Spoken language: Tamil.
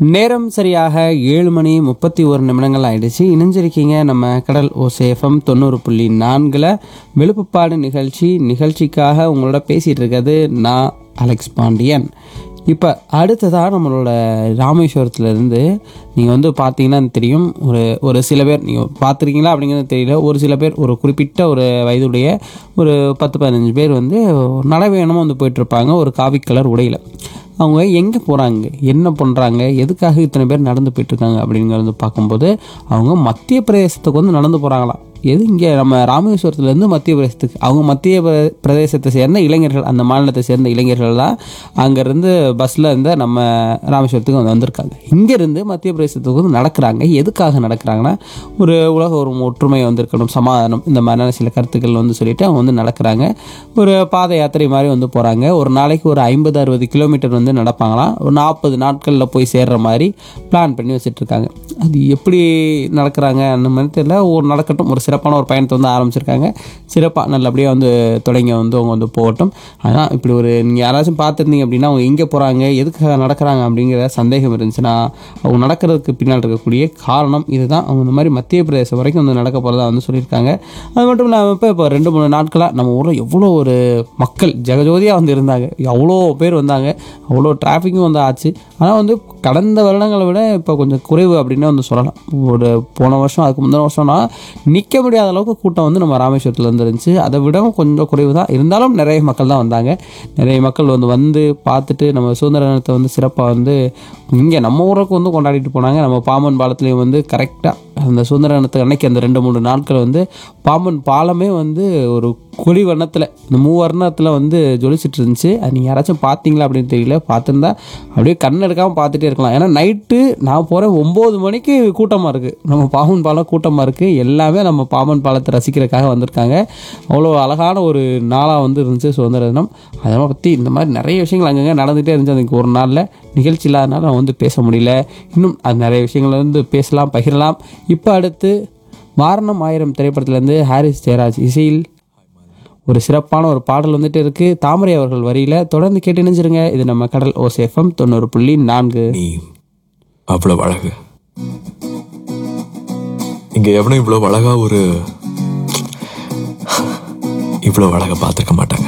நேரம் சரியாக ஏழு மணி முப்பத்தி ஒரு நிமிடங்கள் ஆயிடுச்சு இணைஞ்சிருக்கீங்க நம்ம கடல் ஓசேஃபம் தொண்ணூறு புள்ளி நான்கில் வெளுப்புப்பாடு நிகழ்ச்சி நிகழ்ச்சிக்காக உங்களோட பேசிகிட்டு இருக்கிறது நான் அலெக்ஸ் பாண்டியன் இப்போ அடுத்ததாக நம்மளோட ராமேஸ்வரத்துலேருந்து நீங்கள் வந்து பார்த்தீங்கன்னா தெரியும் ஒரு ஒரு சில பேர் நீங்கள் பார்த்துருக்கீங்களா அப்படிங்கிறது தெரியல ஒரு சில பேர் ஒரு குறிப்பிட்ட ஒரு வயதுடைய ஒரு பத்து பதினஞ்சு பேர் வந்து நடைவேணமாக வந்து போயிட்டுருப்பாங்க ஒரு காவி கலர் உடையில் அவங்க எங்கே போகிறாங்க என்ன பண்ணுறாங்க எதுக்காக இத்தனை பேர் நடந்து போயிட்டுருக்காங்க அப்படிங்கிறது பார்க்கும்போது அவங்க மத்திய பிரதேசத்துக்கு வந்து நடந்து போகிறாங்களாம் எது இங்கே நம்ம ராமேஸ்வரத்துலேருந்து மத்திய பிரதேசத்துக்கு அவங்க மத்திய பிர- பிரதேசத்தை சேர்ந்த இளைஞர்கள் அந்த மாநிலத்தை சேர்ந்த இளைஞர்கள் தான் அங்கேருந்து பஸ்ஸில் இருந்து நம்ம ராமேஸ்வரத்துக்கு வந்து வந்திருக்காங்க இங்கேருந்து மத்திய பிரதேசத்துக்கு வந்து நடக்கிறாங்க எதுக்காக நடக்கிறாங்கன்னா ஒரு உலக ஒரு ஒற்றுமை வந்திருக்கணும் சமாதானம் இந்த மாதிரியான சில கருத்துக்கள் வந்து சொல்லிட்டு அவங்க வந்து நடக்கிறாங்க ஒரு பாத யாத்திரை மாதிரி வந்து போகிறாங்க ஒரு நாளைக்கு ஒரு ஐம்பது அறுபது கிலோமீட்டர் வந்து நடப்பாங்களாம் ஒரு நாற்பது நாட்களில் போய் சேர்ற மாதிரி பிளான் பண்ணி வச்சுட்ருக்காங்க அது எப்படி நடக்கிறாங்க அந்த மாதிரி தெரியல ஒரு நடக்கட்டும் ஒரு சிறப்பான ஒரு பயணத்தை வந்து ஆரம்பிச்சிருக்காங்க சிறப்பாக நல்லபடியாக வந்து தொடங்கி வந்து அவங்க வந்து போகட்டும் அதான் இப்படி ஒரு நீங்கள் யாராச்சும் பார்த்துருந்தீங்க அப்படின்னா அவங்க எங்கே போகிறாங்க எதுக்காக நடக்கிறாங்க அப்படிங்கிற சந்தேகம் இருந்துச்சுன்னா அவங்க நடக்கிறதுக்கு பின்னால் இருக்கக்கூடிய காரணம் இதுதான் அவங்க இந்த மாதிரி மத்திய பிரதேசம் வரைக்கும் வந்து நடக்க போகிறதா வந்து சொல்லியிருக்காங்க அது மட்டும் இல்லாமல் இப்போ இப்போ ரெண்டு மூணு நாட்களாக நம்ம ஊரில் எவ்வளோ ஒரு மக்கள் ஜெகஜோதியாக வந்து இருந்தாங்க அவ்வளோ பேர் வந்தாங்க அவ்வளோ டிராஃபிக்கும் வந்து ஆச்சு ஆனால் வந்து கடந்த வருடங்களை விட இப்போ கொஞ்சம் குறைவு அப்படின்னு வந்து சொல்லலாம் ஒரு போன வருஷம் அதுக்கு முந்தின வருஷம்னா நிற்க முடியாத அளவுக்கு கூட்டம் வந்து நம்ம ராமேஸ்வரத்தில் இருந்து இருந்துச்சு அதை விடவும் கொஞ்சம் குறைவு தான் இருந்தாலும் நிறைய மக்கள் தான் வந்தாங்க நிறைய மக்கள் வந்து வந்து பார்த்துட்டு நம்ம சுதந்திர தினத்தை வந்து சிறப்பாக வந்து இங்கே நம்ம ஊருக்கு வந்து கொண்டாடிட்டு போனாங்க நம்ம பாம்பன் பாலத்துலேயும் வந்து கரெக்டாக அந்த சுதந்திர தினத்துக்கு அன்னைக்கு அந்த ரெண்டு மூணு நாட்கள் வந்து பாம்பன் பாலமே வந்து ஒரு கொடி வண்ணத்தில் இந்த மூவர்ணத்தில் வந்து ஜொலிச்சிட்டு இருந்துச்சு அது நீங்கள் யாராச்சும் பார்த்தீங்களா அப்படின்னு தெரியல பார்த்துருந்தா அப்படியே கண் எடுக்காமல் பார்த்துட்டே இருக்கலாம் ஏன்னா நைட்டு நான் போகிறேன் ஒம்பது மணிக்கு கூட்டமாக இருக்குது நம்ம பாம்பன் பாலம் கூட்டமாக இருக்குது எல்லாமே நம்ம பாம்பன் பாலத்தை ரசிக்கிறதுக்காக வந்திருக்காங்க அவ்வளோ அழகான ஒரு நாளாக வந்து இருந்துச்சு சுதந்திர தினம் அதெல்லாம் பற்றி இந்த மாதிரி நிறைய விஷயங்கள் அங்கங்கே நடந்துகிட்டே இருந்துச்சு அதுக்கு ஒரு நாளில் நிகழ்ச்சி இல்லாதனால நான் வந்து பேச முடியல இன்னும் அது நிறைய விஷயங்களை வந்து பேசலாம் பகிரலாம் இப்போ அடுத்து வாரணம் ஆயிரம் திரைப்படத்துலேருந்து ஹாரிஸ் ஜெயராஜ் இசையில் ஒரு சிறப்பான ஒரு பாடல் வந்துட்டு இருக்கு தாமரை அவர்கள் வரியில தொடர்ந்து கேட்டு இணைஞ்சிருங்க இது நம்ம கடல் ஓசேஃபம் தொண்ணூறு புள்ளி நான்கு நீ அவ்வளவு அழகு இங்க எவனும் இவ்வளவு அழகா ஒரு இவ்வளவு அழகா பார்த்திருக்க மாட்டாங்க